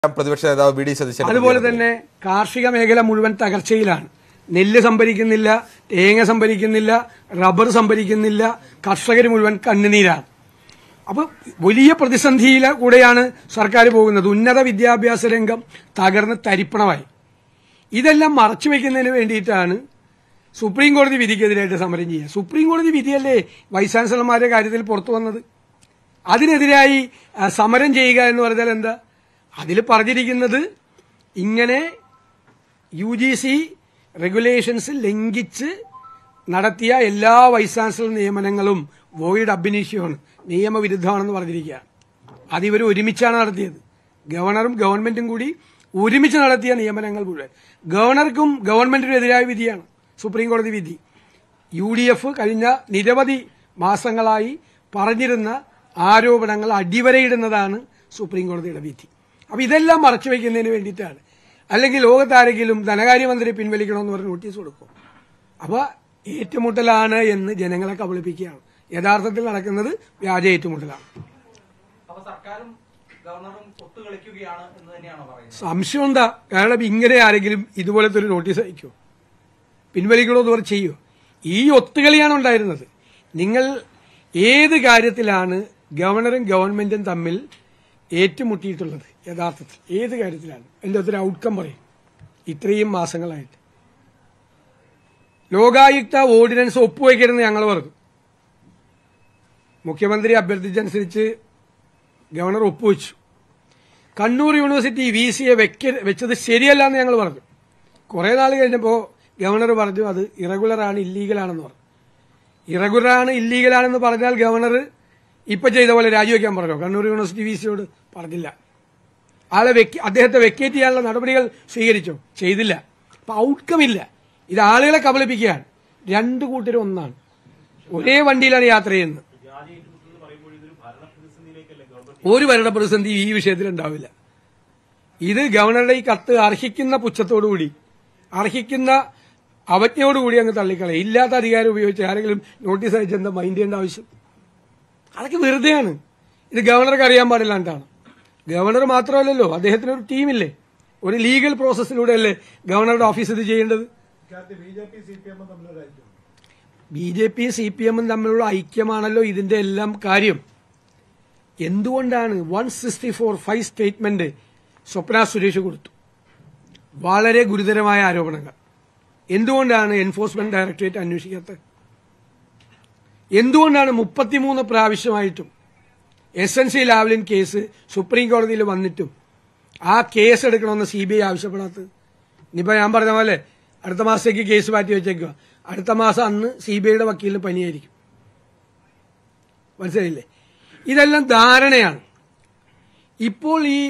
പ്രതിപക്ഷ നേതാവ് V D Satheesan അതുപോലെ തന്നെ കാർഷിക മേഖല മുഴുവൻ തകർച്ചയിലാണ് നെല്ല് സംഭരിക്കുന്നില്ല തേങ്ങ സംഭരിക്കുന്നില്ല റബ്ബർ സംഭരിക്കുന്നില്ല കർഷകർ മുഴുവൻ കണ്ണുനീരാണ് അപ്പോൾ വലിയ പ്രതിസന്ധിയിലെ കൂടെയാണ് സർക്കാർ പോകുന്നത് ഉന്നത വിദ്യാഭ്യാസ രംഗം തകർന്ന് തരിപ്പണമായി ഇതെല്ലാം മറച്ചു വെക്കുന്നതിന് വേണ്ടിയിട്ടാണ് സുപ്രീം കോടതി വിധിക്കെതിരായിട്ട് സമരം ചെയ്യുക സുപ്രീം കോടതി വിധിയല്ലേ വൈസ് ചാൻസലർമാരുടെ കാര്യത്തിൽ പുറത്തു വന്നത് അതിനെതിരായി ആ, സമരം ചെയ്യുക എന്ന് പറഞ്ഞാൽ എന്താ അതിൽ പറഞ്ഞിരിക്കുന്നത് ഇങ്ങനെ യു ജി സി റെഗുലേഷൻസ് ലംഘിച്ച് നടത്തിയ എല്ലാ വൈസ് ചാൻസലർ നിയമനങ്ങളും വോയിഡ് അഭിനിഷ്യമാണ് നിയമവിരുദ്ധമാണെന്ന് പറഞ്ഞിരിക്കുകയാണ് അതിവർ ഒരുമിച്ചാണ് നടത്തിയത് ഗവർണറും ഗവൺമെന്റും കൂടി ഒരുമിച്ച് നടത്തിയ നിയമനങ്ങൾ മുഴുവൻ ഗവർണർക്കും ഗവൺമെന്റിനും എതിരായ വിധിയാണ് സുപ്രീം കോടതി വിധി യു ഡി എഫ് കഴിഞ്ഞ നിരവധി മാസങ്ങളായി പറഞ്ഞിരുന്ന ആരോപണങ്ങൾ അടിവരയിടുന്നതാണ് സുപ്രീം കോടതിയുടെ വിധി അപ്പൊ ഇതെല്ലാം മറച്ചു വയ്ക്കുന്നതിന് വേണ്ടിയിട്ടാണ് അല്ലെങ്കിൽ ലോകത്താരെങ്കിലും ധനകാര്യമന്ത്രി പിൻവലിക്കണമെന്ന് പറഞ്ഞ് നോട്ടീസ് കൊടുക്കും അപ്പൊ ഏറ്റുമുട്ടലാണ് എന്ന് ജനങ്ങളെ കബളിപ്പിക്കുകയാണ് യഥാർത്ഥത്തിൽ നടക്കുന്നത് വ്യാജ ഏറ്റുമുട്ടലാണ് അപ്പൊ സർക്കാരും ഗവർണറും ഒത്തുകളിക്കുകയാണ് എന്ന് തന്നെയാണോ പറയുന്നത് സംശയം എന്താ കാരണം ഇങ്ങനെ ആരെങ്കിലും ഇതുപോലത്തെ ഒരു നോട്ടീസ് അയക്കുമോ പിൻവലിക്കണോ എന്ന് പറഞ്ഞ് ചെയ്യുമോ ഈ ഒത്തുകളിയാണ് ഉണ്ടായിരുന്നത് നിങ്ങൾ ഏത് കാര്യത്തിലാണ് ഗവർണറും ഗവൺമെന്റും തമ്മിൽ ഏറ്റുമുട്ടിയിട്ടുള്ളത് യഥാർത്ഥത്തിൽ ഏത് കാര്യത്തിലാണ് എന്റെ ഒത്തിരി ഔട്ട്കം പറയും ഇത്രയും മാസങ്ങളായിട്ട് ലോകായുക്ത ഓർഡിനൻസ് ഒപ്പുവയ്ക്കരുതെന്ന് ഞങ്ങൾ പറഞ്ഞു മുഖ്യമന്ത്രി അഭ്യർത്ഥിച്ചനുസരിച്ച് ഗവർണർ ഒപ്പുവെച്ചു കണ്ണൂർ യൂണിവേഴ്സിറ്റി വി സിയെ വെക്ക വെച്ചത് ശരിയല്ല എന്ന് ഞങ്ങൾ പറഞ്ഞു കുറെ നാൾ കഴിഞ്ഞപ്പോൾ ഗവർണർ പറഞ്ഞു അത് ഇറഗുലറാണ് ഇല്ലീഗലാണെന്ന് പറഞ്ഞു ഇറഗുലറാണ് ഇല്ലീഗലാണെന്ന് പറഞ്ഞാൽ ഗവർണർ ഇപ്പൊ ചെയ്ത പോലെ രാജിവെക്കാൻ പറഞ്ഞോ കണ്ണൂർ യൂണിവേഴ്സിറ്റി വി സിയോട് പറഞ്ഞില്ല ആളെ വെക്ക അദ്ദേഹത്തെ വെക്കേറ്റ് ചെയ്യാനുള്ള നടപടികൾ സ്വീകരിച്ചോ ചെയ്തില്ല അപ്പൊ ഔട്ട്കം ഇല്ല ഇത് ആളുകളെ കബളിപ്പിക്കുകയാണ് രണ്ടു കൂട്ടരും ഒന്നാണ് ഒരേ വണ്ടിയിലാണ് യാത്ര ചെയ്യുന്നത് ഒരു ഭരണ പ്രതിസന്ധി ഈ വിഷയത്തിൽ ഉണ്ടാവില്ല ഇത് ഗവർണറുടെ ഈ കത്ത് അർഹിക്കുന്ന പുച്ഛത്തോടുകൂടി അർഹിക്കുന്ന അവജ്ഞയോടുകൂടി അങ്ങ് തള്ളിക്കളയും ഇല്ലാത്ത അധികാരം ഉപയോഗിച്ച് ആരെങ്കിലും നോട്ടീസ് അയച്ച് എന്താ മൈൻഡ് ചെയ്യേണ്ട ആവശ്യം അതൊക്കെ വെറുതെയാണ് ഇത് ഗവർണർക്ക് അറിയാൻ പാടില്ലാണ്ടാണ് ഗവർണർ മാത്രമല്ലല്ലോ അദ്ദേഹത്തിന് ഒരു ടീമില്ലേ ഒരു ലീഗൽ പ്രോസസ്സിലൂടെയല്ലേ ഗവർണറുടെ ഓഫീസ് ഇത് ചെയ്യേണ്ടത് B J P C P എമ്മും തമ്മിലുള്ള ഐക്യമാണല്ലോ ഇതിന്റെ എല്ലാം കാര്യം എന്തുകൊണ്ടാണ് one sixty four five statement Swapna Suresh കൊടുത്തു വളരെ ഗുരുതരമായ ആരോപണങ്ങൾ എന്തുകൊണ്ടാണ് എൻഫോഴ്സ്മെന്റ് ഡയറക്ടറേറ്റ് അന്വേഷിക്കാത്തത് എന്തുകൊണ്ടാണ് മുപ്പത്തിമൂന്ന് പ്രാവശ്യമായിട്ടും എസ് എൻ സി ലാവ്ലിൻ കേസ് സുപ്രീം കോടതിയിൽ വന്നിട്ടും ആ കേസ് എടുക്കണമെന്ന് സി ബി ഐ ആവശ്യപ്പെടാത്തത് ഇനിയിപ്പോ ഞാൻ പറഞ്ഞ പോലെ അടുത്ത മാസത്തേക്ക് കേസ് മാറ്റി വെച്ചേക്കുക അടുത്ത മാസം അന്ന് സി ബി ഐയുടെ വക്കീലിന് പനിയായിരിക്കും മനസ്സിലായില്ലേ ഇതെല്ലാം ധാരണയാണ് ഇപ്പോൾ ഈ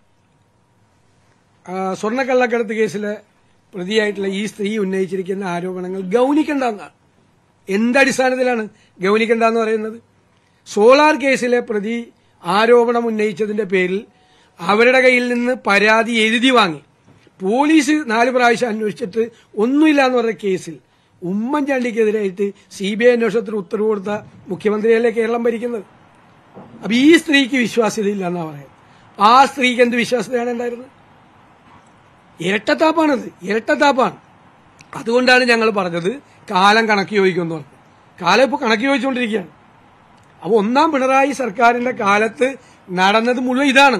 ആ, സ്വർണ്ണക്കള്ളക്കടത്ത് കേസിലെ പ്രതിയായിട്ടുള്ള ഈ സ്ത്രീ ഉന്നയിച്ചിരിക്കുന്ന ആരോപണങ്ങൾ ഗൗനിക്കേണ്ടെന്നാണ് എന്തടിസ്ഥാനത്തിലാണ് ഗൗനിക്കേണ്ടെന്ന് പറയുന്നത് സോളാർ കേസിലെ പ്രതി ആരോപണം ഉന്നയിച്ചതിന്റെ പേരിൽ അവരുടെ കയ്യിൽ നിന്ന് പരാതി എഴുതി വാങ്ങി പോലീസ് നാല് പ്രാവശ്യം അന്വേഷിച്ചിട്ട് ഒന്നുമില്ല എന്ന് പറഞ്ഞ കേസിൽ ഉമ്മൻചാണ്ടിക്കെതിരായിട്ട് സി ബി ഐ അന്വേഷണത്തിന് ഉത്തരവ് കൊടുത്ത മുഖ്യമന്ത്രിയല്ലേ കേരളം ഭരിക്കുന്നത് അപ്പൊ ഈ സ്ത്രീക്ക് വിശ്വാസ്യതയില്ല എന്നാ പറയുന്നത് ആ സ്ത്രീക്ക് എന്ത് വിശ്വാസ്യതയാണ് ഉണ്ടായിരുന്നത് ഇരട്ടത്താപ്പാണത് ഇരട്ടത്താപ്പാണ് അതുകൊണ്ടാണ് ഞങ്ങൾ പറഞ്ഞത് കാലം കണക്ക് ചോദിക്കുമെന്ന് പറഞ്ഞു കാലം ഇപ്പോൾ കണക്ക് ചോദിച്ചുകൊണ്ടിരിക്കുകയാണ് അപ്പോൾ ഒന്നാം പിണറായി സർക്കാരിന്റെ കാലത്ത് നടന്നത് മുഴുവൻ ഇതാണ്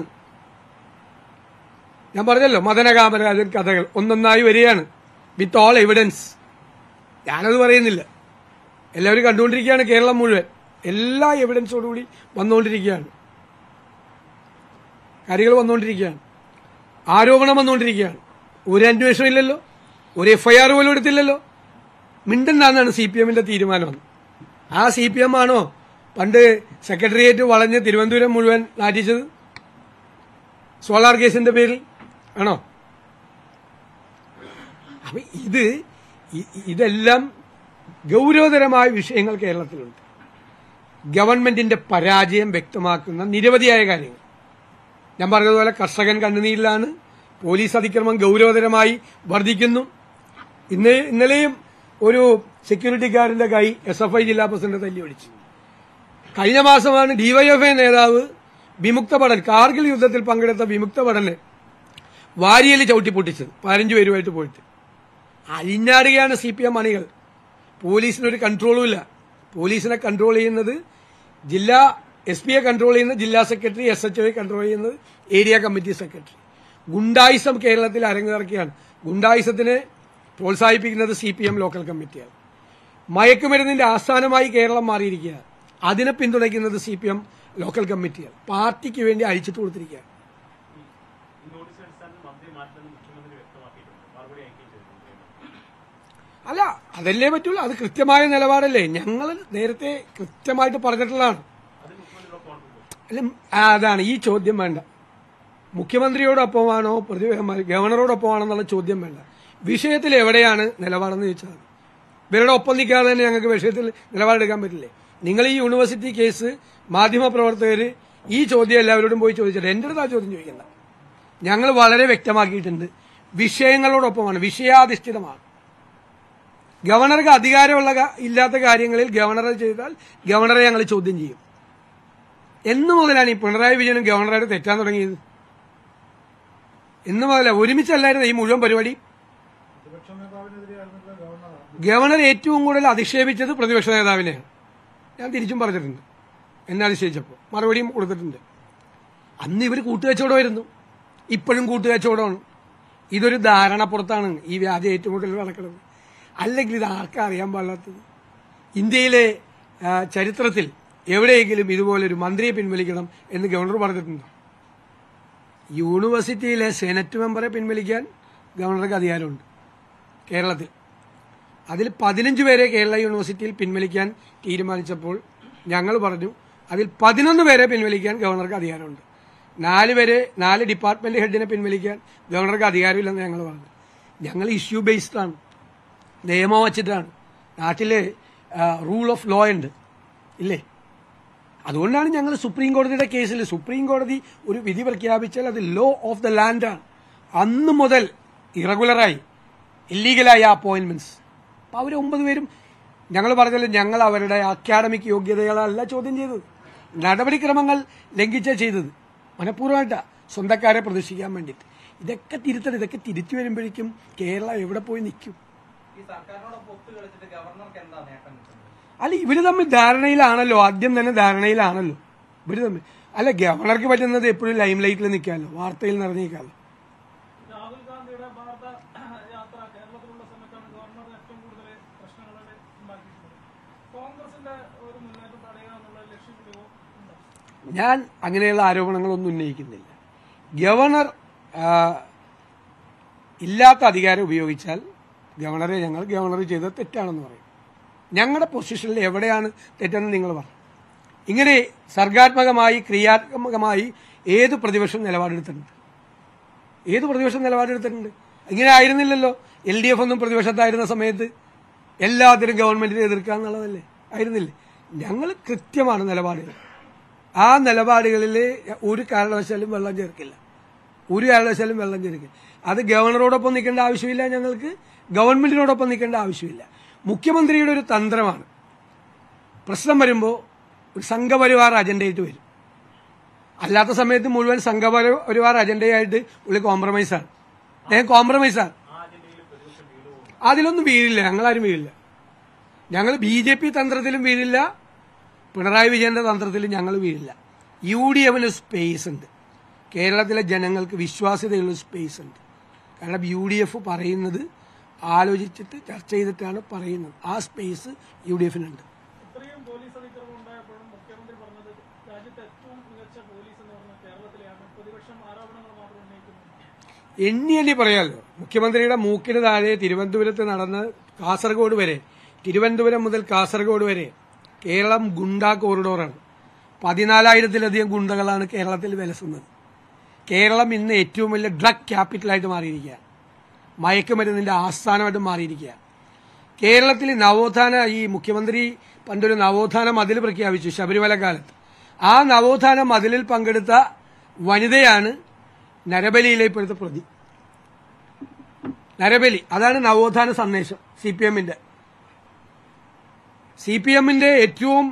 ഞാൻ പറഞ്ഞല്ലോ മദനകാമരാജൻ കഥകൾ ഒന്നൊന്നായി വരികയാണ് വിത്ത് ഓൾ എവിഡൻസ് ഞാനത് പറയുന്നില്ല എല്ലാവരും കണ്ടുകൊണ്ടിരിക്കുകയാണ് കേരളം മുഴുവൻ എല്ലാ എവിഡൻസോടുകൂടി വന്നുകൊണ്ടിരിക്കുകയാണ് കാര്യങ്ങൾ വന്നുകൊണ്ടിരിക്കുകയാണ് ആരോപണം വന്നുകൊണ്ടിരിക്കുകയാണ് ഒരു അന്വേഷണം ഇല്ലല്ലോ ഒരു എഫ്ഐആർ പോലും എടുത്തില്ലല്ലോ മിണ്ടണ്ടെന്നാണ് സി പി എമ്മിന്റെ തീരുമാനം ആ സി പി എം ആണോ പണ്ട് സെക്രട്ടേറിയറ്റ് വളഞ്ഞ് തിരുവനന്തപുരം മുഴുവൻ നാറ്റിച്ചത് സോളാർ കേസിന്റെ പേരിൽ ആണോ അപ്പൊ ഇത് ഇ- ഇതെല്ലാം ഗൗരവതരമായ വിഷയങ്ങൾ കേരളത്തിലുണ്ട് ഗവൺമെന്റിന്റെ പരാജയം വ്യക്തമാക്കുന്ന നിരവധിയായ കാര്യങ്ങൾ ഞാൻ പറഞ്ഞതുപോലെ കർഷകൻ കണ്ണുനീരിലാണ് പോലീസ് അതിക്രമം ഗൗരവതരമായി വർദ്ധിക്കുന്നു ഇന്ന് ഇന്നലെയും ഒരു സെക്യൂരിറ്റിക്കാരന്റെ കൈ എസ് എഫ് ഐ ജില്ലാ പ്രസിഡന്റ് തല്ലി ഒടിച്ചു കഴിഞ്ഞ മാസമാണ് ഡിവൈഎഫ്ഐ നേതാവ് വിമുക്ത പഠൻ കാർഗിൽ യുദ്ധത്തിൽ പങ്കെടുത്ത വിമുക്ത പഠന് വാരിയൽ ചവിട്ടി പൊട്ടിച്ചത് പതിനഞ്ച് പേരുമായിട്ട് പോയിട്ട് അഴിഞ്ഞാടുകയാണ് സി പി എം അണികൾ പോലീസിനൊരു കൺട്രോളും ഇല്ല പോലീസിനെ കൺട്രോൾ ചെയ്യുന്നത് ജില്ലാ എസ് പിയെ കൺട്രോൾ ചെയ്യുന്നത് ജില്ലാ സെക്രട്ടറി എസ് എച്ച് ഒയെ കൺട്രോൾ ചെയ്യുന്നത് ഏരിയ കമ്മിറ്റി സെക്രട്ടറി ഗുണ്ടായിസം കേരളത്തിൽ അരങ്ങിറക്കിയാണ് ഗുണ്ടായിസത്തിനെ പ്രോത്സാഹിപ്പിക്കുന്നത് സി പി എം ലോക്കൽ കമ്മിറ്റിയാണ് മയക്കുമരുന്നിന്റെ ആസ്ഥാനമായി കേരളം മാറിയിരിക്കുകയാണ് അതിനെ പിന്തുണയ്ക്കുന്നത് സി പി എം ലോക്കൽ കമ്മിറ്റിയാണ് പാർട്ടിക്ക് വേണ്ടി അഴിച്ചിട്ട് കൊടുത്തിരിക്കുകയാണ് ഈ നോട്ടീസ് അടിസ്ഥാനത്തിൽ മന്ത്രി മാറ്റില്ലെന്ന് മുഖ്യമന്ത്രി വ്യക്തമാക്കിയിട്ടുണ്ട് മറുപടി അയക്കുകയും ചെയ്തിട്ടുണ്ട് അല്ല അതല്ലേ പറ്റുള്ളൂ അത് കൃത്യമായ നിലപാടല്ലേ ഞങ്ങൾ നേരത്തെ കൃത്യമായിട്ട് പറഞ്ഞിട്ടുള്ളതാണ് അതിൽ മുഖ്യമന്ത്രിയുടെ കോൺഫിഡൻസ് അല്ല ആ, അതാണ് ഈ ചോദ്യം വേണ്ട മുഖ്യമന്ത്രിയോടൊപ്പമാണോ പ്രതി ഗവർണറോടൊപ്പമാണോ എന്നുള്ള ചോദ്യം വേണ്ട വിഷയത്തിൽ എവിടെയാണ് നിലപാടെന്ന് ചോദിച്ചാൽ ഇവരുടെ ഒപ്പം നിൽക്കാതെ തന്നെ ഞങ്ങൾക്ക് വിഷയത്തിൽ നിലപാടെടുക്കാൻ പറ്റില്ലേ നിങ്ങൾ ഈ യൂണിവേഴ്സിറ്റി കേസ് മാധ്യമപ്രവർത്തകർ ഈ ചോദ്യം എല്ലാവരോടും പോയി ചോദിച്ചിട്ട് എൻ്റെ അടുത്ത് ആ ചോദ്യം ചോദിക്കണ്ട ഞങ്ങൾ വളരെ വ്യക്തമാക്കിയിട്ടുണ്ട് വിഷയങ്ങളോടൊപ്പമാണ് വിഷയാധിഷ്ഠിതമാണ് ഗവർണർക്ക് അധികാരമുള്ള ക- ഇല്ലാത്ത കാര്യങ്ങളിൽ ഗവർണർ ചെയ്താൽ ഗവർണറെ ഞങ്ങൾ ചോദ്യം ചെയ്യും എന്ന് മുതലാണ് ഈ പിണറായി വിജയനും ഗവർണറായിട്ട് തെറ്റാൻ തുടങ്ങിയത് എന്ന് മുതല ഒരുമിച്ചല്ലായിരുന്നു ഈ മുഴുവൻ പരിപാടി ഗവർണർ ഏറ്റവും കൂടുതൽ അധിക്ഷേപിച്ചത് പ്രതിപക്ഷ നേതാവിനെയാണ് ഞാൻ തിരിച്ചും പറഞ്ഞിട്ടുണ്ട് എന്നെ അധിക്ഷേപിച്ചപ്പോൾ മറുപടിയും കൊടുത്തിട്ടുണ്ട് അന്ന് ഇവർ കൂട്ടുകച്ചവടമായിരുന്നു ഇപ്പോഴും കൂട്ടുകച്ചവടമാണ് ഇതൊരു ധാരണപ്പുറത്താണ് ഈ വ്യാജ ഏറ്റുമുട്ടൽ നടക്കുന്നത് അല്ലെങ്കിൽ ഇത് ആർക്കാ അറിയാൻ പാടില്ലാത്തത് ഇന്ത്യയിലെ ആ, ചരിത്രത്തിൽ എവിടെയെങ്കിലും ഇതുപോലൊരു മന്ത്രിയെ പിൻവലിക്കണം എന്ന് ഗവർണർ പറഞ്ഞിട്ടുണ്ടോ യൂണിവേഴ്സിറ്റിയിലെ സെനറ്റ് മെമ്പറെ പിൻവലിക്കാൻ ഗവർണർക്ക് അധികാരമുണ്ട് കേരളത്തിൽ അതിൽ പതിനഞ്ച് പേരെ കേരള യൂണിവേഴ്സിറ്റിയിൽ പിൻവലിക്കാൻ തീരുമാനിച്ചപ്പോൾ ഞങ്ങൾ പറഞ്ഞു അതിൽ പതിനൊന്ന് പേരെ പിൻവലിക്കാൻ ഗവർണർക്ക് അധികാരമുണ്ട് നാല് പേരെ നാല് ഡിപ്പാർട്ട്മെന്റ് ഹെഡിനെ പിൻവലിക്കാൻ ഗവർണർക്ക് അധികാരമില്ലെന്ന് ഞങ്ങൾ പറഞ്ഞു ഞങ്ങൾ ഇഷ്യൂ ബേസ്ഡ് ആണ് നിയമം വച്ചിട്ടാണ് നാട്ടിലെ റൂൾ ഓഫ് ലോ ഉണ്ട് ഇല്ലേ അതുകൊണ്ടാണ് ഞങ്ങൾ സുപ്രീം കോടതിയുടെ കേസിൽ സുപ്രീം കോടതി ഒരു വിധി പ്രഖ്യാപിച്ചാൽ അത് ലോ ഓഫ് ദ ലാൻഡാണ് അന്ന് മുതൽ ഇറഗുലറായി ഇല്ലീഗലായ അപ്പോയിന്റ്മെന്റ്സ് അപ്പോൾ അവർ ഒമ്പത് പേരും ഞങ്ങൾ പറഞ്ഞല്ലോ ഞങ്ങൾ അവരുടെ അക്കാഡമിക് യോഗ്യതകളല്ല ചോദ്യം ചെയ്തത് നടപടിക്രമങ്ങൾ ലംഘിച്ച ചെയ്തത് മനഃപൂർവ്വമായിട്ടാ സ്വന്തക്കാരെ പ്രദർശിക്കാൻ വേണ്ടിയിട്ട് ഇതൊക്കെ തിരുത്തണം ഇതൊക്കെ തിരിച്ചു വരുമ്പോഴേക്കും കേരളം എവിടെ പോയി നിൽക്കും ഈ സർക്കാരിനോടൊപ്പം ഒത്തു കളിച്ചിട്ട് ഗവർണർക്ക് എന്താ നേട്ടം കിട്ടുന്നത് അല്ല ഇവര് തമ്മിൽ ധാരണയിലാണല്ലോ ആദ്യം തന്നെ ധാരണയിലാണല്ലോ ഇവര് തമ്മിൽ അല്ല ഗവർണർക്ക് പറ്റുന്നത് എപ്പോഴും ലൈം ലൈറ്റിൽ നിൽക്കാമല്ലോ വാർത്തയിൽ നിറഞ്ഞേക്കാമല്ലോ രാഹുൽ ഗാന്ധിയുടെ ഭാരത യാത്ര കേരളത്തിലുള്ള സമയത്താണ് ഗവർണർ ഏറ്റവും കൂടുതൽ പ്രശ്നങ്ങൾ ഉണ്ടാക്കിയിട്ടുള്ളത് കോൺഗ്രസിന്റെ ഒരു മുന്നേറ്റം തടയുക എന്നുള്ള ലക്ഷ്യം കൂടി ഉണ്ടോ ഞാൻ അങ്ങനെയുള്ള ആരോപണങ്ങളൊന്നും ഉന്നയിക്കുന്നില്ല ഗവർണർ ആ, ഇല്ലാത്ത അധികാരം ഉപയോഗിച്ചാൽ ഗവർണറെ ഞങ്ങൾ ഗവർണർ ചെയ്തത് തെറ്റാണെന്ന് പറയും ഞങ്ങളുടെ പൊസിഷനിൽ എവിടെയാണ് തെറ്റെന്ന് നിങ്ങൾ പറഞ്ഞു ഇങ്ങനെ സർഗാത്മകമായി ക്രിയാത്മകമായി ഏത് പ്രതിപക്ഷം നിലപാടെടുത്തിട്ടുണ്ട് ഏത് പ്രതിപക്ഷം നിലപാടെടുത്തിട്ടുണ്ട് ഇങ്ങനെ ആയിരുന്നില്ലല്ലോ എൽ ഡി എഫ് ഒന്നും പ്രതിപക്ഷത്തായിരുന്ന സമയത്ത് എല്ലാത്തിനും ഗവൺമെന്റിനെ എതിർക്കുക എന്നുള്ളതല്ലേ ആയിരുന്നില്ലേ ഞങ്ങൾ കൃത്യമാണ് നിലപാടുകൾ ആ നിലപാടുകളിൽ ഒരു കാരണവശാലും വെള്ളം ചേർക്കില്ല ഒരു കാരണവശാലും വെള്ളം ചേർക്കില്ല അത് ഗവർണറോടൊപ്പം നിൽക്കേണ്ട ആവശ്യമില്ല ഞങ്ങൾക്ക് ഗവൺമെന്റിനോടൊപ്പം നിൽക്കേണ്ട ആവശ്യമില്ല മുഖ്യമന്ത്രിയുടെ ഒരു തന്ത്രമാണ് പ്രശ്നം വരുമ്പോൾ ഒരു സംഘപരിവാർ അജണ്ടയായിട്ട് വരും അല്ലാത്ത സമയത്ത് മുഴുവൻ സംഘപരിവാർ അജണ്ടയായിട്ട് ഉള്ളി കോംപ്രമൈസാണ് ഞാൻ കോംപ്രമൈസാണ് ആ അജണ്ടയിൽ പ്രതിപക്ഷം വീണു അതിലൊന്നും വീഴില്ല ഞങ്ങളാരും വീഴില്ല ഞങ്ങൾ ബി ജെ പി തന്ത്രത്തിലും വീഴില്ല പിണറായി വിജയന്റെ തന്ത്രത്തിലും ഞങ്ങൾ വീഴില്ല യു ഡി എഫിന് സ്പേസ് ഉണ്ട് കേരളത്തിലെ ജനങ്ങൾക്ക് വിശ്വാസ്യതയുള്ള സ്പേസ് ഉണ്ട് കാരണം യു ഡി എഫ് പറയുന്നത് ആലോചിച്ചിട്ട് ചർച്ച ചെയ്തിട്ടാണ് പറയുന്നത് ആ സ്പേസ് യു ഡി എഫിനുണ്ട് ഇത്രയും പോലീസ് അതിക്രമം ഉണ്ടായപ്പോഴും മുഖ്യമന്ത്രി പറഞ്ഞത് രാജ്യത്തെ ഏറ്റവും മികച്ച പോലീസ് എന്ന് പറഞ്ഞാൽ കേരളത്തിലെയാണ് പ്രതിപക്ഷം ആരോപണങ്ങൾ മാത്രം ഉന്നയിക്കുന്നത് എണ്ണി എണ്ണി പറയാമല്ലോ മുഖ്യമന്ത്രിയുടെ മൂക്കിന് താഴെ തിരുവനന്തപുരത്ത് നടന്ന് കാസർഗോഡ് വരെ തിരുവനന്തപുരം മുതൽ കാസർഗോഡ് വരെ കേരളം ഗുണ്ടാ കോറിഡോറാണ് പതിനാലായിരത്തിലധികം ഗുണ്ടകളാണ് കേരളത്തിൽ വിലസുന്നത് കേരളം ഇന്ന് ഏറ്റവും വലിയ ഡ്രഗ് ക്യാപിറ്റലായിട്ട് മാറിയിരിക്കുക മയക്കുമരുന്നിന്റെ ആസ്ഥാനമായിട്ട് മാറിയിരിക്കുക കേരളത്തിൽ നവോത്ഥാന ഈ മുഖ്യമന്ത്രി പണ്ടൊരു നവോത്ഥാന മതിൽ പ്രഖ്യാപിച്ചു ശബരിമല കാലത്ത് ആ നവോത്ഥാന മതിലിൽ പങ്കെടുത്ത വനിതയാണ് നരബലിയിലെ ഇപ്പോഴത്തെ പ്രതി നരബലി അതാണ് നവോത്ഥാന സന്ദേശം സി പി എമ്മിന്റെ സി പി എമ്മിന്റെ ഏറ്റവും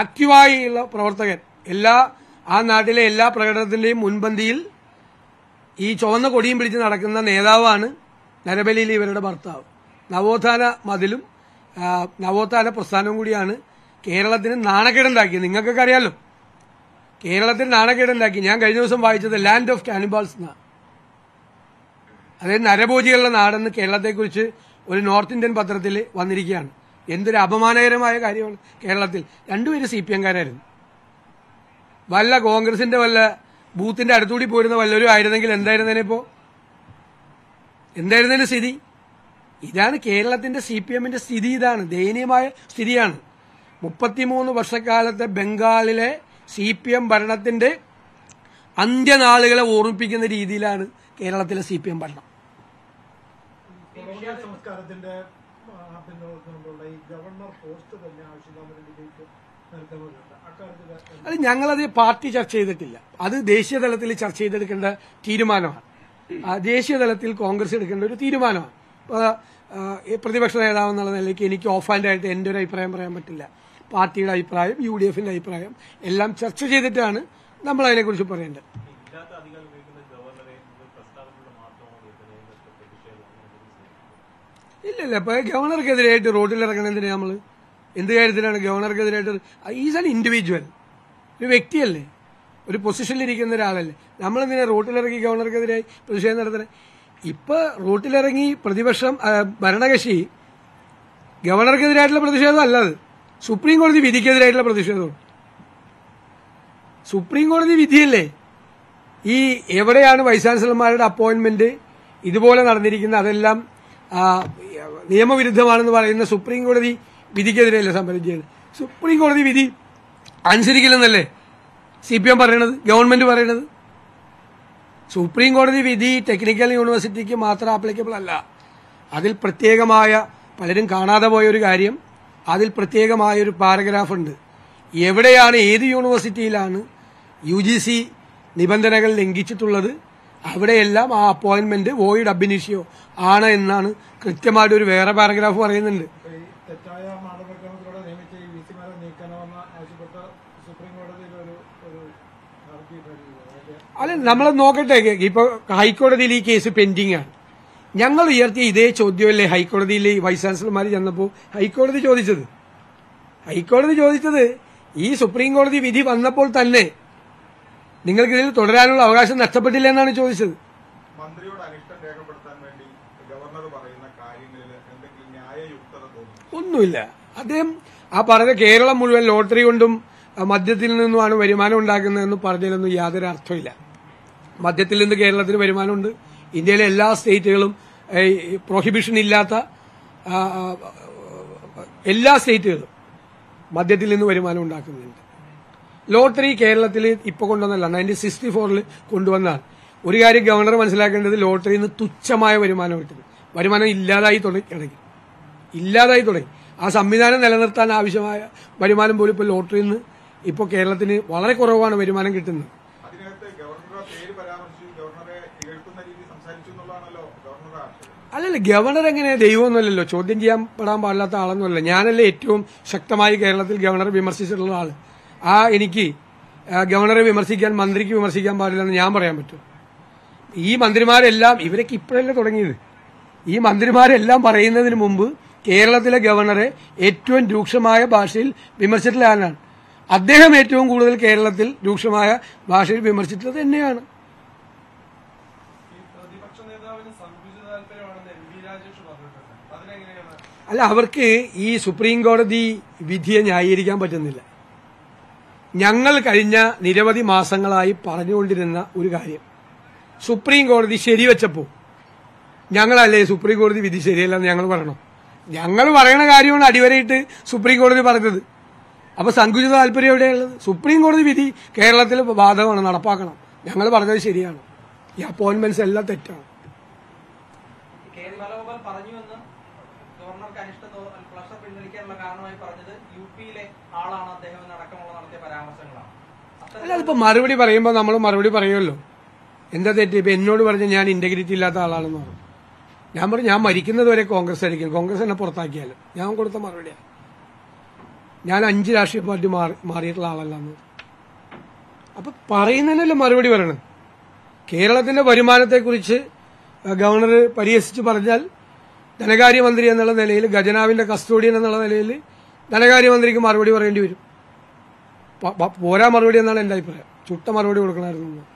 ആക്റ്റീവായുള്ള പ്രവർത്തകൻ എല്ലാ ആ നാട്ടിലെ എല്ലാ പ്രകടനത്തിന്റെയും മുൻപന്തിയിൽ ഈ ചുവന്ന കൊടിയും പിടിച്ച് നടക്കുന്ന നേതാവാണ് നരബലിയിലെ ഇവരുടെ ഭർത്താവ് നവോത്ഥാന മതിലും ആ, നവോത്ഥാന പ്രസ്ഥാനവും കൂടിയാണ് കേരളത്തിന് നാണക്കേടുണ്ടാക്കിയത് നിങ്ങൾക്കൊക്കെ അറിയാലോ കേരളത്തിന് നാണക്കേടുണ്ടാക്കി ഞാൻ കഴിഞ്ഞ ദിവസം വായിച്ചത് ലാൻഡ് ഓഫ് കാനിബാൾസ് എന്നാണ് അതായത് നരഭോജികളുടെ നാടെന്ന് കേരളത്തെക്കുറിച്ച് ഒരു നോർത്ത് ഇന്ത്യൻ പത്രത്തിൽ വന്നിരിക്കുകയാണ് എന്തൊരു അപമാനകരമായ കാര്യമാണ് കേരളത്തിൽ രണ്ടുപേരും സി പി എംകാരായിരുന്നു വല്ല കോൺഗ്രസിന്റെ വല്ല ബൂത്തിന്റെ അടുത്തുകൂടി പോരുന്ന വല്ലവരും ആയിരുന്നെങ്കിൽ എന്തായിരുന്നേനെ ഇപ്പോ എന്തായിരുന്നതിന്റെ സ്ഥിതി ഇതാണ് കേരളത്തിന്റെ സി പി എമ്മിന്റെ സ്ഥിതി ഇതാണ് ദയനീയമായ സ്ഥിതിയാണ് മുപ്പത്തിമൂന്ന് വർഷക്കാലത്തെ ബംഗാളിലെ സി പി എം ഭരണത്തിന്റെ അന്ത്യനാളുകളെ ഓർമ്മിപ്പിക്കുന്ന രീതിയിലാണ് കേരളത്തിലെ സി പി എം ഭരണം കൊളോണിയൽ സംസ്കാരത്തിന്റെ ആ, പിന്തുണച്ചുകൊണ്ടുള്ള ഈ ഗവർണർ പോസ്റ്റ് തന്നെ ആവശ്യമില്ലാത്ത ഡിബേറ്റ് നടത്തുന്നുണ്ട് അക്കാര്യത്തിൽ അത് ഞങ്ങളത് പാർട്ടി ചർച്ച ചെയ്തിട്ടില്ല അത് ദേശീയ തലത്തിൽ ചർച്ച ചെയ്തെടുക്കേണ്ട തീരുമാനമാണ് ആ, ദേശീയ തലത്തിൽ കോൺഗ്രസ് എടുക്കേണ്ട ഒരു തീരുമാനമാണ് അപ്പോൾ ആ, ഈ പ്രതിപക്ഷ നേതാവ് എന്നുള്ള നിലയ്ക്ക് എനിക്ക് ഓഫ് ഹാൻഡ് ആയിട്ട് എൻ്റെ ഒരു അഭിപ്രായം പറയാൻ പറ്റില്ല പാർട്ടിയുടെ അഭിപ്രായം യു ഡി എഫിന്റെ അഭിപ്രായം എല്ലാം ചർച്ച ചെയ്തിട്ടാണ് നമ്മൾ അതിനെക്കുറിച്ച് പറയേണ്ടത് ഇല്ലാത്ത അധികാരം ഉപയോഗിക്കുന്ന ഗവർണറെ നിങ്ങൾ പ്രസ്താവനയുടെ മാത്രമാണ് ഉയർത്തുന്നത് പ്രതിഷേധം അങ്ങനെ ഇല്ല ഇല്ല ഇപ്പൊ ഗവർണർക്കെതിരായിട്ട് റോഡിൽ ഇറങ്ങണതിന് നമ്മൾ എന്ത് കാര്യത്തിലാണ് ഗവർണർക്കെതിരായിട്ട് ഈസ് ആൻ ഇൻഡിവിജ്വൽ ഒരു വ്യക്തിയല്ലേ ഒരു പൊസിഷനിലിരിക്കുന്ന ഒരാളല്ലേ നമ്മളെന്തിനാ റോട്ടിലിറങ്ങി ഗവർണർക്കെതിരായി പ്രതിഷേധം നടത്തണേ ഇപ്പൊ റോട്ടിലിറങ്ങി പ്രതിപക്ഷം ആ, ഭരണകക്ഷി ഗവർണർക്കെതിരായിട്ടുള്ള പ്രതിഷേധം അല്ലത് സുപ്രീം കോടതി വിധിക്കെതിരായിട്ടുള്ള പ്രതിഷേധമാണ് സുപ്രീം കോടതി വിധിയല്ലേ ഈ എവിടെയാണ് വൈസ് ചാൻസലർമാരുടെ അപ്പോയിന്റ്മെന്റ് ഇതുപോലെ നടന്നിരിക്കുന്ന അതെല്ലാം ആ, നിയമവിരുദ്ധമാണെന്ന് പറയുന്ന സുപ്രീം കോടതി വിധിക്കെതിരെയല്ലേ സമരം ചെയ്യുന്നത് സുപ്രീം കോടതി വിധി അനുസരിക്കില്ലെന്നല്ലേ സി പി എം പറയണത് ഗവൺമെന്റ് പറയണത് സുപ്രീം കോടതി വിധി ടെക്നിക്കൽ യൂണിവേഴ്സിറ്റിക്ക് മാത്രം ആപ്ലിക്കബിൾ അല്ല അതിൽ പ്രത്യേകമായ പലരും കാണാതെ പോയ ഒരു കാര്യം അതിൽ പ്രത്യേകമായ ഒരു പാരഗ്രാഫ് ഉണ്ട് എവിടെയാണ് ഏത് യൂണിവേഴ്സിറ്റിയിലാണ് യു ജി സി നിബന്ധനകൾ ലംഘിച്ചിട്ടുള്ളത് അവിടെയെല്ലാം ആ അപ്പോയിന്റ്മെന്റ് വോയിഡ് അബിനിഷ്യോ ആണ് എന്നാണ് കൃത്യമായിട്ട് ഒരു വേറെ പാരഗ്രാഫ് പറയുന്നുണ്ട് ഇപ്പൊ ഈ തെറ്റായ മാനവക്രമത്തിലൂടെ നിയമിച്ച ഈ വി സിമാരെ നീക്കണമെന്ന് ആവശ്യപ്പെട്ട സുപ്രീം കോടതിയിൽ ഒരു ഒരു ഹർജി ഫയൽ ചെയ്തു അതിന്റെ അല്ല നമ്മൾ നോക്കട്ടെ ഇപ്പൊ ഹൈക്കോടതിയിൽ ഈ കേസ് പെൻഡിംഗ് ആണ് ഞങ്ങൾ ഉയർത്തിയ ഇതേ ചോദ്യമല്ലേ ഹൈക്കോടതിയിൽ വൈസ് ചാൻസലർമാർ ചെന്നപ്പോൾ ഹൈക്കോടതി ചോദിച്ചത് ഹൈക്കോടതി ചോദിച്ചത് ഈ സുപ്രീം കോടതി വിധി വന്നപ്പോൾ തന്നെ നിങ്ങൾക്ക് ഇതിൽ തുടരാനുള്ള അവകാശം നഷ്ടപ്പെട്ടില്ല എന്നാണ് ചോദിച്ചത് മന്ത്രിയോട് അനിഷ്ടം രേഖപ്പെടുത്താൻ വേണ്ടി ഗവർണർ പറയുന്ന കാര്യങ്ങളിൽ എന്തെങ്കിലും ന്യായയുക്തത തോന്നുന്നു ഒന്നുമില്ല അദ്ദേഹം ആ പറഞ്ഞ കേരളം മുഴുവൻ ലോട്ടറി കൊണ്ടും ആ, മദ്യത്തിൽ നിന്നുമാണ് വരുമാനം ഉണ്ടാക്കുന്നതെന്ന് പറഞ്ഞതിലൊന്നും യാതൊരു അർത്ഥമില്ല മദ്യത്തിൽ നിന്ന് കേരളത്തിന് വരുമാനമുണ്ട് ഇന്ത്യയിലെ എല്ലാ സ്റ്റേറ്റുകളും പ്രൊഹിബിഷൻ ഇല്ലാത്ത ആ, ആ, എല്ലാ സ്റ്റേറ്റുകളും മദ്യത്തിൽ നിന്ന് വരുമാനം ഉണ്ടാക്കുന്നുണ്ട് ലോട്ടറി കേരളത്തിൽ ഇപ്പൊ കൊണ്ടുവന്നല്ല നയൻറ്റീൻ സിക്സ്റ്റി ഫോറിൽ കൊണ്ടുവന്നാണ് ഒരു കാര്യം ഗവർണർ മനസ്സിലാക്കേണ്ടത് ലോട്ടറിയിൽ നിന്ന് തുച്ഛമായ വരുമാനം കിട്ടുന്നു വരുമാനം ഇല്ലാതായി തുടങ്ങി തുടങ്ങി ഇല്ലാതായി തുടങ്ങി ആ സംവിധാനം നിലനിർത്താൻ ആവശ്യമായ വരുമാനം പോലും ഇപ്പോൾ ലോട്ടറിയിൽ നിന്ന് ഇപ്പോൾ കേരളത്തിന് വളരെ കുറവാണ് വരുമാനം കിട്ടുന്നത് അതിനകത്ത് ഗവർണറുടെ പേര് പരാമർശിച്ചു ഗവർണറെ ഇകഴ്ത്തുന്ന രീതി സംസാരിച്ചു എന്നുള്ളതാണല്ലോ ഗവർണറുടെ ആക്ഷേപം അല്ലല്ല ഗവർണർ എങ്ങനെ ദൈവമൊന്നുമല്ലല്ലോ ചോദ്യം ചെയ്യാൻ പെടാൻ പാടില്ലാത്ത ആളൊന്നുമല്ല ഞാനല്ലേ ഏറ്റവും ശക്തമായി കേരളത്തിൽ ഗവർണറെ വിമർശിച്ചിട്ടുള്ള ആള് ആ എനിക്ക് ആ, ഗവർണറെ വിമർശിക്കാൻ മന്ത്രിക്ക് വിമർശിക്കാൻ പാടില്ലെന്ന് ഞാൻ പറയാൻ പറ്റും ഈ മന്ത്രിമാരെല്ലാം ഇവരൊക്കെ ഇപ്പോഴല്ലേ തുടങ്ങിയത് ഈ മന്ത്രിമാരെല്ലാം പറയുന്നതിന് മുമ്പ് കേരളത്തിലെ ഗവർണറെ ഏറ്റവും രൂക്ഷമായ ഭാഷയിൽ വിമർശിച്ചിട്ടുള്ള ആളാണ് അദ്ദേഹം ഏറ്റവും കൂടുതൽ കേരളത്തിൽ രൂക്ഷമായ ഭാഷയിൽ വിമർശിച്ചത് തന്നെയാണ് ഈ പ്രതിപക്ഷ നേതാവിന് സങ്കുചിത താല്പര്യമാണെന്ന് എം വി രാജേഷ് പറഞ്ഞിട്ടുണ്ട് അതിനെങ്ങനെയാണ് അല്ല അവർക്ക് ഈ സുപ്രീം കോടതി വിധിയെ ന്യായീകരിക്കാൻ പറ്റുന്നില്ല ഞങ്ങൾ കഴിഞ്ഞ നിരവധി മാസങ്ങളായി പറഞ്ഞുകൊണ്ടിരുന്ന ഒരു കാര്യം സുപ്രീം കോടതി ശരിവെച്ചപ്പോൾ ഞങ്ങളല്ലേ സുപ്രീം കോടതി വിധി ശരിയല്ലെന്ന് ഞങ്ങൾ പറയണം ഞങ്ങൾ പറയണ കാര്യമാണ് അടിവരയിട്ട് സുപ്രീം കോടതി പറഞ്ഞത് അപ്പൊ സങ്കുചിത താല്പര്യം എവിടെയുള്ളത് സുപ്രീം കോടതി വിധി കേരളത്തിൽ ബാധകമാണ് നടപ്പാക്കണം ഞങ്ങൾ പറഞ്ഞത് ശരിയാണ് ഈ അപ്പോയിന്റ്മെന്റ്സ് എല്ലാം തെറ്റാണ് കെ എൻ ബാലഗോപാൽ പറഞ്ഞുവെന്ന് ഗവർണർക്ക് അനിഷ്ടം തോ- പ്ലഷർ പിൻവലിക്കാനുള്ള കാരണമായി പറഞ്ഞത് യു പിയിലെ ആളാണ് അദ്ദേഹം എന്നടക്കമുള്ള നടത്തിയ പരാമർശങ്ങളാണ് അല്ല അതിപ്പോ മറുപടി പറയുമ്പോൾ നമ്മൾ മറുപടി പറയുമല്ലോ എന്താ തെറ്റ് ഇപ്പൊ എന്നോട് പറഞ്ഞ് ഞാൻ ഇന്റഗ്രിറ്റി ഇല്ലാത്ത ആളാണെന്ന് പറഞ്ഞു ഞാൻ പറഞ്ഞു ഞാൻ മരിക്കുന്നത് വരെ കോൺഗ്രസ് ആയിരിക്കും കോൺഗ്രസ് എന്നെ പുറത്താക്കിയാലും ഞാൻ കൊടുത്ത മറുപടിയാണ് ഞാൻ അഞ്ച് രാഷ്ട്രീയ പാർട്ടി മാറി മാറിയിട്ടുള്ള ആളല്ല എന്ന് അപ്പൊ പറയുന്നതിനല്ലേ മറുപടി പറയണം കേരളത്തിന്റെ വരുമാനത്തെക്കുറിച്ച് ആ, ഗവർണർ പരിഹസിച്ച് പറഞ്ഞാൽ ധനകാര്യമന്ത്രി എന്നുള്ള നിലയിൽ ഖജനാവിന്റെ കസ്റ്റോഡിയൻ എന്നുള്ള നിലയിൽ ധനകാര്യമന്ത്രിക്ക് മറുപടി പറയേണ്ടി വരും പ- പ- പോരാ മറുപടി എന്നാണ് എന്റെ അഭിപ്രായം ചുട്ട മറുപടി കൊടുക്കണമായിരുന്നു എന്ന്.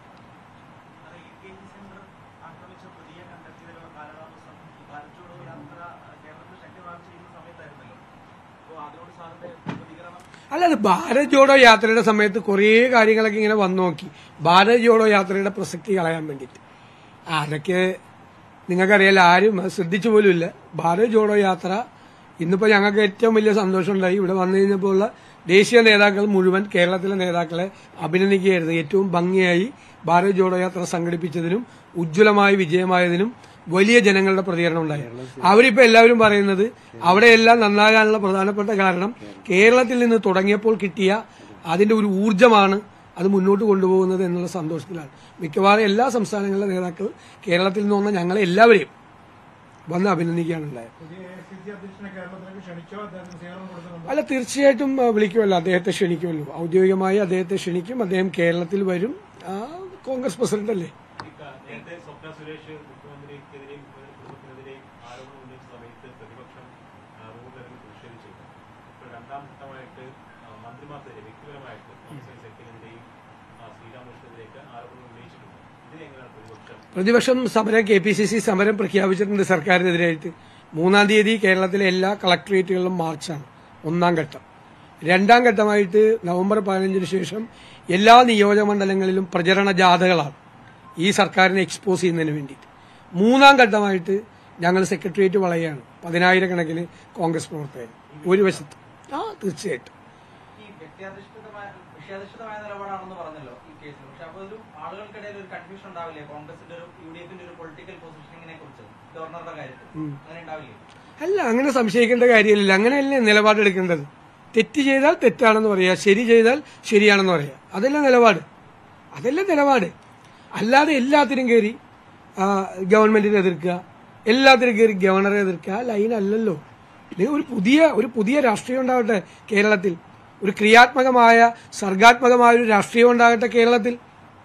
അത് ഈ കെ ജി സെന്റർ ആക്രമിച്ച പ്രതിയെ കണ്ടെത്തിയതിലുള്ള കാലതാമസം ഈ ഭാരതോടോ യാത്ര കേരളത്തിൽ ശക്തമായി ചെയ്യുന്ന സമയത്തായിരുന്നല്ലോ അപ്പോൾ അതിനോട് സാറിന്റെ പ്രതികരണം അല്ല അത് ഭാരത് ജോഡോ യാത്രയുടെ സമയത്ത് കുറേ കാര്യങ്ങളൊക്കെ ഇങ്ങനെ വന്നു നോക്കി ഭാരത് ജോഡോ യാത്രയുടെ പ്രസക്തി കളയാൻ വേണ്ടിയിട്ട് അതൊക്കെ നിങ്ങൾക്കറിയാലോ ആരും അത് ശ്രദ്ധിച്ചു പോലുമില്ല ഭാരത് ജോഡോ യാത്ര ഇന്നിപ്പോൾ ഞങ്ങൾക്ക് ഏറ്റവും വലിയ സന്തോഷമുണ്ടായി ഇവിടെ വന്നു കഴിഞ്ഞപ്പോൾ ഉള്ള ദേശീയ നേതാക്കൾ മുഴുവൻ കേരളത്തിലെ നേതാക്കളെ അഭിനന്ദിക്കുകയായിരുന്നു ഏറ്റവും ഭംഗിയായി ഭാരത് ജോഡോ യാത്ര സംഘടിപ്പിച്ചതിനും ഉജ്ജ്വലമായ വിജയമായതിനും വലിയ ജനങ്ങളുടെ പ്രതികരണം ഉണ്ടായി അവരിപ്പോ എല്ലാവരും പറയുന്നത് അവിടെയെല്ലാം നന്നാകാനുള്ള പ്രധാനപ്പെട്ട കാരണം കേരളത്തിൽ നിന്ന് തുടങ്ങിയപ്പോൾ കിട്ടിയ അതിന്റെ ഒരു ഊർജ്ജമാണ് അത് മുന്നോട്ട് കൊണ്ടുപോകുന്നത് എന്നുള്ള സന്തോഷത്തിലാണ് മിക്കവാറും എല്ലാ സംസ്ഥാനങ്ങളിലെ നേതാക്കൾ കേരളത്തിൽ നിന്ന് വന്ന ഞങ്ങളെ എല്ലാവരെയും വന്ന് അഭിനന്ദിക്കുകയാണ് ഉണ്ടായത് പുതിയ എ സി സി അധ്യക്ഷനെ കേരളത്തിലേക്ക് ക്ഷണിച്ചോ അദ്ദേഹത്തിന് സ്വീകരണം കൊടുക്കുന്നുണ്ടോ അല്ല തീർച്ചയായിട്ടും ആ, വിളിക്കുമല്ലോ അദ്ദേഹത്തെ ക്ഷണിക്കുമല്ലോ ഔദ്യോഗികമായി അദ്ദേഹത്തെ ക്ഷണിക്കും അദ്ദേഹം കേരളത്തിൽ വരും ആ, കോൺഗ്രസ് പ്രസിഡന്റ് അല്ലേ ഈ ക- നേരത്തെ സ്വപ്ന സുരേഷ് മുഖ്യമന്ത്രിക്കെതിരെയും മുഖ്യമന്ത്രി കുടുംബത്തിനെതിരെയും ആരോപണം ഉന്നയിച്ച സമയത്ത് പ്രതിപക്ഷം ആ, റോഡിലിറങ്ങി പ്രതിഷേധിച്ചിരുന്നു ഇപ്പോൾ രണ്ടാം ഘട്ടമായിട്ട് ആ, മന്ത്രിമാർക്കെതിരെ വ്യക്തിപരമായിട്ട് തോമസ് ഐസക്കിനെതിരെയും ആ, ശ്രീരാമകൃഷ്ണനെതിരെയൊക്കെ ആരോപണം ഉന്നയിച്ചിട്ടുണ്ട് ഇതിനെങ്ങനെയാണ് പ്രതിപക്ഷം പ്രതിപക്ഷം സമരം കെ പി സി സി സമരം പ്രഖ്യാപിച്ചിട്ടുണ്ട് സർക്കാരിനെതിരായിട്ട് മൂന്നാം തീയതി കേരളത്തിലെ എല്ലാ കളക്ടറേറ്റുകളിലും മാർച്ചാണ് ഒന്നാം ഘട്ടം രണ്ടാം ഘട്ടമായിട്ട് നവംബർ പതിനഞ്ചിന് ശേഷം എല്ലാ നിയോജകമണ്ഡലങ്ങളിലും പ്രചരണ ജാഥകളാണ് ഈ സർക്കാരിനെ എക്സ്പോസ് ചെയ്യുന്നതിന് വേണ്ടിയിട്ട് മൂന്നാം ഘട്ടമായിട്ട് ഞങ്ങൾ സെക്രട്ടേറിയറ്റ് വളയാണ് പതിനായിരക്കണക്കിന് കോൺഗ്രസ് പ്രവർത്തകർ ഒരു വശത്ത് ആ തീർച്ചയായിട്ടും ഈ വ്യക്തിയധിഷ്ഠിതമായ വിഷയാധിഷ്ഠിതമായ നിലപാടാണെന്ന് പറഞ്ഞല്ലോ ഈ കേസിൽ പക്ഷെ അപ്പൊ ഒരു ആളുകൾക്കിടയിൽ ഒരു കൺഫ്യൂഷൻ ഉണ്ടാവില്ലേ കോൺഗ്രസിന്റെ ഒരു യു ഡി എഫിന്റെ ഒരു പൊളിറ്റിക്കൽ പൊസിഷനിങ്ങിനെ കുറിച്ച് ഗവർണറുടെ കാര്യത്തിൽ അങ്ങനെ ഉണ്ടാവില്ലേ അല്ല അങ്ങനെ സംശയിക്കേണ്ട കാര്യമില്ല അങ്ങനെയല്ലേ നിലപാടെടുക്കേണ്ടത് തെറ്റ് ചെയ്താൽ തെറ്റാണെന്ന് പറയാ ശരി ചെയ്താൽ ശരിയാണെന്ന് പറയാ അതല്ല നിലപാട് അതല്ല നിലപാട് അല്ലാതെ എല്ലാത്തിനും കയറി ആ, ഗവൺമെന്റിനെ എതിർക്കുക എല്ലാത്തിനും കയറി ഗവർണറെ എതിർക്കുക ആ ലൈൻ അല്ലല്ലോ ഇത് ഒരു പുതിയ ഒരു പുതിയ രാഷ്ട്രീയം ഉണ്ടാവട്ടെ കേരളത്തിൽ ഒരു ക്രിയാത്മകമായ സർഗാത്മകമായ ഒരു രാഷ്ട്രീയം ഉണ്ടാകട്ടെ കേരളത്തിൽ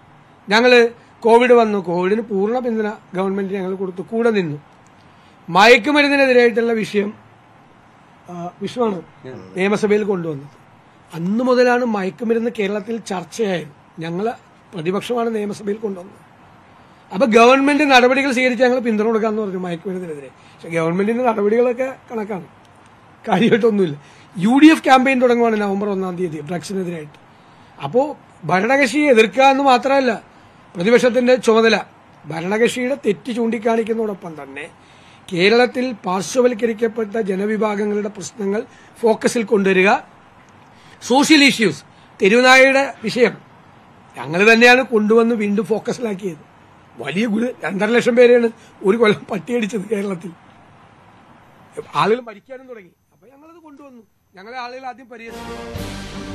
ഞങ്ങള് കോവിഡ് വന്നു കോവിഡിന് പൂർണ്ണ പിന്തുണ ഗവൺമെന്റ് ഞങ്ങൾ കൊടുത്തു കൂടെ നിന്നു മയക്കുമരുന്നിനെതിരായിട്ടുള്ള വിഷയം ആ, വിഷയമാണ് നിയമസഭയിൽ കൊണ്ടുവന്നത് അന്നു മുതലാണ് മയക്കുമരുന്ന് കേരളത്തിൽ ചർച്ചയായത് ഞങ്ങൾ പ്രതിപക്ഷമാണ് നിയമസഭയിൽ കൊണ്ടുവന്നത് അപ്പൊ ഗവൺമെന്റ് നടപടികൾ സ്വീകരിച്ച് ഞങ്ങൾ പിന്തുണ കൊടുക്കാന്ന് പറഞ്ഞു മയക്കുമരുന്നിനെതിരെ പക്ഷെ ഗവൺമെന്റിന്റെ നടപടികളൊക്കെ കണക്കാണ് കാര്യമായിട്ടൊന്നുമില്ല യു ഡി എഫ് ക്യാമ്പയിൻ തുടങ്ങുവാണ് നവംബർ ഒന്നാം തീയതി ഡ്രഗ്സിനെതിരായിട്ട് അപ്പോ ഭരണകക്ഷിയെ എതിർക്കുക എന്ന് മാത്രമല്ല പ്രതിപക്ഷത്തിന്റെ ചുമതല ഭരണകക്ഷിയുടെ തെറ്റ് ചൂണ്ടിക്കാണിക്കുന്നതോടൊപ്പം തന്നെ കേരളത്തിൽ പാർശ്വവൽക്കരിക്കപ്പെട്ട ജനവിഭാഗങ്ങളുടെ പ്രശ്നങ്ങൾ ഫോക്കസിൽ കൊണ്ടുവരിക സോഷ്യൽ ഇഷ്യൂസ് തെരുവുനായയുടെ വിഷയം ഞങ്ങൾ തന്നെയാണ് കൊണ്ടുവന്ന് വീണ്ടും ഫോക്കസിലാക്കിയത് വലിയ ഗുരു രണ്ടര ലക്ഷം പേരെയാണ് ഒരു കൊല്ലം പട്ടിയടിച്ചത് കേരളത്തിൽ ആളുകൾ മരിക്കാനും തുടങ്ങി അപ്പൊ ഞങ്ങളത് കൊണ്ടുവന്നു ഞങ്ങളെ ആളുകൾ ആദ്യം പരിഹരിച്ചു